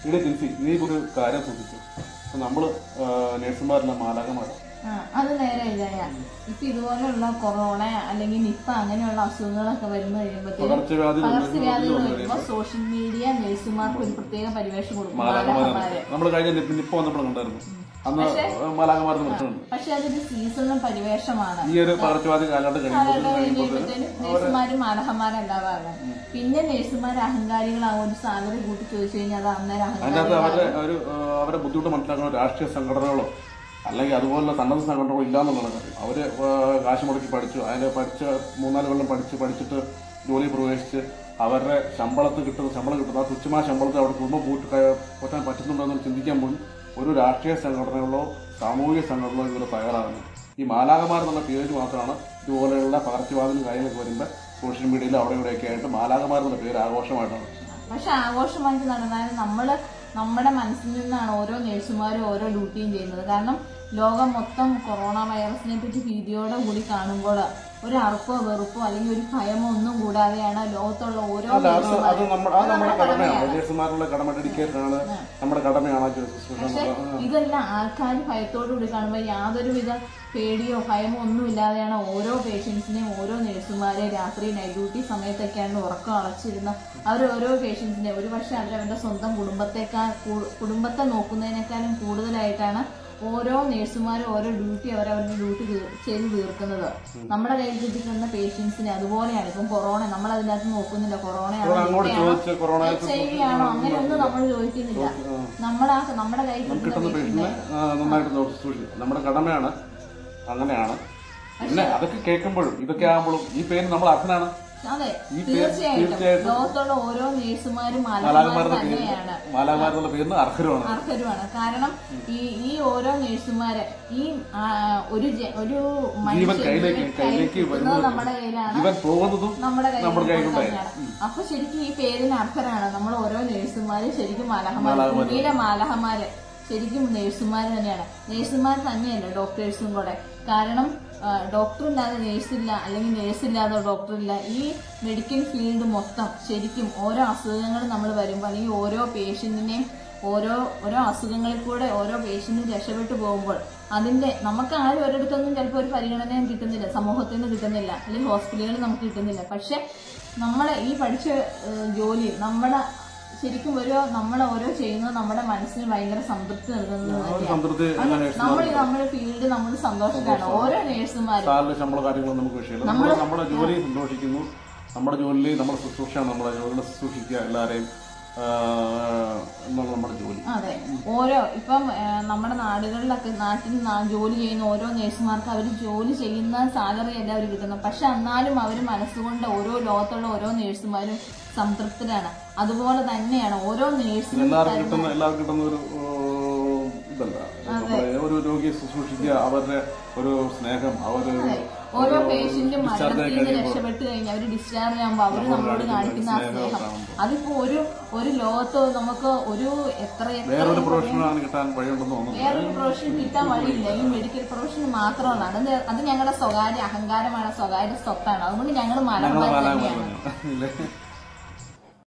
ഇവിടെ ജിൻസി നീ ഒരു കാര്യം ശ്രദ്ധിച്ചു ഇപ്പൊ നമ്മള് നേഴ്സുമാരെല്ലാം മാലാകമാരാണ് ആ, അത് നേരെ ഇതായ ഇപ്പൊ ഇതുപോലെയുള്ള കൊറോണ അല്ലെങ്കിൽ നിപ്പ അങ്ങനെയുള്ള അസുഖങ്ങളൊക്കെ വരുന്ന കഴിയുമ്പോഴത്തേക്കും പകർച്ചവ്യാധി പകർച്ചവ്യാധി വരുമ്പോ സോഷ്യൽ മീഡിയ നഴ്സുമാർക്ക് ഒരു പ്രത്യേക പരിവേഷം കൊടുക്കും മാലാകമാരാണ് മാലാഖമാര് നമ്മൾ കഴിഞ്ഞ നിപ്പ നിപ്പ വന്നപ്പോൾ കണ്ടായിരുന്നു അന്ന് മാലാകമാരെന്ന് വിളിച്ചിട്ടുണ്ട് പക്ഷെ അതൊരു സീസണൽ പരിവേഷമാണ് ഈ ഒരു പകർച്ചവ്യാധി കാലഘട്ടം കഴിയുമ്പോൾ കഴിയുമ്പോഴത്തേനും നഴ്സുമാരും മാലഹന്മാരല്ലാവാറുണ്ട് പിന്നെ നഴ്സുമാർ അഹങ്കാരികളാവും ഒരു സാലറി കൂട്ടി ചോദിച്ചു കഴിഞ്ഞാൽ അത് അന്നേരം അതിൻ്റെ അകത്ത് അഹങ്കാരികളാവും അവരുടെ ഒരു ആ, അവരെ ബുദ്ധിമുട്ട് മനസ്സിലാക്കുന്ന രാഷ്ട്രീയ സംഘടനകളോ അല്ലെങ്കിൽ അതുപോലുള്ള സന്നദ്ധ സംഘടനകളോ ഇല്ലാന്നുള്ളതാണ് കാര്യം അവര് ആ, കാശ് മുടക്കി പഠിച്ചു അതിന് പഠിച്ച മൂന്നാല് കൊല്ലം പഠിച്ച് പഠിച്ചിട്ട് ജോലി പ്രവേശിച്ച് അവരുടെ ശമ്പളത്തിൽ കിട്ടുന്ന ശമ്പളം കിട്ടുന്ന ആ തുച്ഛമായ ശമ്പളത്തിൽ അവിടെ കുടുംബം കൂട്ടി ക- പോറ്റാൻ പറ്റുന്നുണ്ടോ എന്ന് ചിന്തിക്കാൻ പോലും ഒരു രാഷ്ട്രീയ സംഘടനകളോ സാമൂഹിക സംഘടനകളോ ഇവരെ തയ്യാറാകുന്നു ഈ മാലാകമാർ എന്നുള്ള പേര് മാത്രമാണ് ഇതുപോലെയുള്ള പകർച്ചവാദിനും കാര്യങ്ങളൊക്കെ വരുമ്പോൾ സോഷ്യൽ മീഡിയയിൽ അവിടെ ഇവിടെയൊക്കെ ആയിട്ട് മാലാകമാർ എന്നുള്ള പേര് ആഘോഷമായിട്ടാണ് പക്ഷെ ആഘോഷമായിട്ട് നടന്നാലും നമ്മള് നമ്മുടെ മനസ്സിൽ നിന്നാണ് ഓരോ നഴ്സുമാരും ഓരോ ഡ്യൂട്ടിയും ചെയ്യുന്നത് കാരണം ലോകം മൊത്തം കൊറോണ വൈറസിനെ പറ്റി ഭീതിയോടെ കൂടി കാണുമ്പോൾ ഒരു അറുപ്പോ വെറുപ്പോ അല്ലെങ്കിൽ ഒരു ഭയമോ ഒന്നും കൂടാതെയാണ് ലോകത്തുള്ള ഓരോ അല്ല അത് അത് നഴ്സുമാരും നമ്മുടെ അത് നമ്മുടെ കടമയാണ് നഴ്സുമാരുടെ കടമ ഡെഡിക്കേഷൻ ആണ് നമ്മുടെ കടമയാണ് ആ ശുശ്രൂഷ പക്ഷെ എന്നുള്ളത്. ഇതെല്ലാം ആൾക്കാർ ഭയത്തോടു കൂടി കാണുമ്പോൾ യാതൊരുവിധ പേടിയോ ഭയമോ ഒന്നും ഇല്ലാതെയാണ് ഓരോ പേഷ്യൻസിനെയും ഓരോ നഴ്സുമാരെ രാത്രി നൈറ്റ് ഡ്യൂട്ടി സമയത്തൊക്കെയാണ് ഉറക്കം അളച്ചിരുന്ന അവർ ഓരോ പേഷ്യൻസിനെ ഒരു പക്ഷെ അവരവരുടെ സ്വന്തം കുടുംബത്തെക്കാൾ കൂ- കുടുംബത്തെ നോക്കുന്നതിനേക്കാളും കൂടുതലായിട്ടാണ് ഓരോ നഴ്സുമാരും ഓരോ ഡ്യൂട്ടി അവരവരുടെ ഡ്യൂട്ടി തീർ- ചെയ്ത് തീർക്കുന്നത് നമ്മുടെ കയ്യിൽ കിട്ടിക്കുന്ന പേഷ്യൻസിനെ അതുപോലെയാണ് ഇപ്പം കൊറോണ നമ്മൾ അതിനകത്ത് നോക്കുന്നില്ല കൊറോണയാണോ അങ്ങോട്ട് ചോദിച്ച് കൊറോണ എച്ച് ഐ വി ആണോ അങ്ങനെയൊന്നും നമ്മൾ ചോദിക്കുന്നില്ല നമ്മളാ നമ്മുടെ കയ്യിൽ കിട്ടുന്ന കിട്ടുന്ന പേഷ്യന്റിനെ നന്നായിട്ട് നോക്കി സൂക്ഷിക്കും നമ്മുടെ കടമയാണ് അങ്ങനെയാണ് പിന്നെ അതൊക്കെ കേൾക്കുമ്പോഴും ഇതൊക്കെ ആകുമ്പോഴും ഈ പേര് നമ്മൾ അർഹനാണ് അതെ ഈ പേര് തീർച്ചയായിട്ടും തീർച്ചയായിട്ടും ലോകത്തുള്ള ഓരോ നേഴ്സുമാരും മാലാഖമാർ മാലാകമാരെന്ന പേര് തന്നെയാണ് മാലാകമാരെന്നുള്ള പേരിന് അർഹരുമാണ് അർഹരുമാണ് കാരണം ഈ ഈ ഓരോ നേഴ്സുമാര് ഈ ആ, ഒരു ജ- ഒരു ജീവൻ മനുഷ്യൻ കയ്യിലേക്ക് ജീവൻ കയ്യിലേക്ക് കിട്ടുന്നത് വരുന്നത് നമ്മുടെ കയ്യിലാണ് ജീവൻ പോകുന്നതും നമ്മുടെ നമ്മുടെ കയ്യിൽ കയ്യിലുണ്ടായി തന്നെയാണ് അപ്പൊ ശരിക്കും ഈ പേരിന് അർഹരാണ് നമ്മൾ ഓരോ നേഴ്സുമാര് ശരിക്കും മാലഹമാര് മാലാഖമാര്. ഭൂമിയിലെ മാലഹമാര് ശരിക്കും നേഴ്സുമാർ തന്നെയാണ് നേഴ്സുമാർ തന്നെയല്ല ഡോക്ടേഴ്സും കൂടെ കാരണം ആ, ഡോക്ടറില്ലാതെ നേഴ്സില്ല അല്ലെങ്കിൽ നേഴ്സില്ലാതെ ഡോക്ടറില്ല ഈ മെഡിക്കൽ ഫീൽഡ് മൊത്തം ശരിക്കും ഓരോ അസുഖങ്ങൾ നമ്മൾ വരുമ്പോൾ അല്ലെങ്കിൽ ഓരോ പേഷ്യന്റിനെയും ഓരോ ഓരോ അസുഖങ്ങളിൽ കൂടെ ഓരോ പേഷ്യന്റും രക്ഷപ്പെട്ടു പോകുമ്പോൾ അതിന്റെ നമുക്ക് ആരും ഒരിടത്തൊന്നും ചിലപ്പോൾ ഒരു പരിഗണനയും കിട്ടുന്നില്ല സമൂഹത്തിൽ നിന്ന് കിട്ടുന്നില്ല അല്ലെങ്കിൽ ഹോസ്പിറ്റലുകളിൽ നമുക്ക് കിട്ടുന്നില്ല പക്ഷെ നമ്മളെ ഈ പഠിച്ച ഏഹ്, ജോലി നമ്മുടെ ശരിക്കും ഓരോ നമ്മൾ ഓരോ ചെയ്യുന്നത് നമ്മുടെ മനസ്സിന് ഭയങ്കര സംതൃപ്തി നൽകുന്നത് ആ ഒരു തന്നെയാണ് സംതൃപ്തി എല്ലാ നേഴ്സുമാർ നമ്മൾ നമ്മുടെ ഫീൽഡ് നമ്മൾ സന്തോഷത്തിലാണ് ഓരോ നേഴ്സുമാരും സാലറി ശമ്പള കാര്യങ്ങളും നമുക്ക് വിഷയമില്ല നമ്മൾ നമ്മുടെ ജോലി സന്തോഷിക്കുന്നു നമ്മുടെ ജോലിയിൽ നമ്മുടെ ശുശ്രൂഷയാണ് നമ്മുടെ ജോലികളെ ശുശ്രൂഷിക്കുക എല്ലാവരെയും ആ, എന്നുള്ള നമ്മുടെ ജോലി അതെ ഓരോ ഇപ്പം ആ, നമ്മുടെ നാടുകളിലൊക്കെ നാട്ടിൽ നാ- ജോലി ചെയ്യുന്ന ഓരോ നേഴ്സുമാർക്ക് അവർ ജോലി ചെയ്യുന്ന സാലറി അല്ല അവർ കിട്ടുന്നത് പക്ഷെ എന്നാലും അവർ മനസ്സുകൊണ്ട് ഓരോ ലോകത്തുള്ള ഓരോ നേഴ്സുമാരും സംതൃപ്തരാണ് അതുപോലെ തന്നെയാണ് ഓരോ നേഴ്സിനും എല്ലാവർക്കും കിട്ടുന്ന എല്ലാവർക്കും കിട്ടുന്ന ഒരു ഏഹ്, ഇതല്ല നമ്മുടെ ഒരു രോഗിയെ ശുശ്രൂഷിക്കുക അവരുടെ ഒരു സ്നേഹം അവരൊരു ഓരോ പേഷ്യന്റും discharge ആയി മരണത്തിൽ നിന്ന് കഴിയുമ്പോൾ രക്ഷപ്പെട്ട് കഴിഞ്ഞാൽ അവർ ഡിസ്ചാർജ് ആകുമ്പോൾ അവർ നമ്മളോട് കാണിക്കുന്ന ആ സ്നേഹം കാണുമ്പോൾ. അതിപ്പോ ഒരു ഒരു ലോകത്ത് നമുക്ക് ഒരു എത്ര എത്ര വേറൊരു പ്രൊഫഷനാണ് കിട്ടാൻ വഴിയുണ്ടെന്ന് തോന്നുന്നു വേറൊരു പ്രൊഫഷൻ കിട്ടാൻ വഴിയില്ല ഈ മെഡിക്കൽ പ്രൊഫഷൻ മാത്രമാണ് അത് അത് ഞങ്ങളുടെ സ്വകാര്യ അഹങ്കാരമാണ് സ്വകാര്യ സ്വത്താണ് അതുകൊണ്ട് ഞങ്ങൾ ഞങ്ങളെ മലബാർ നാലാം തന്നെയാണ് ഇല്ലേ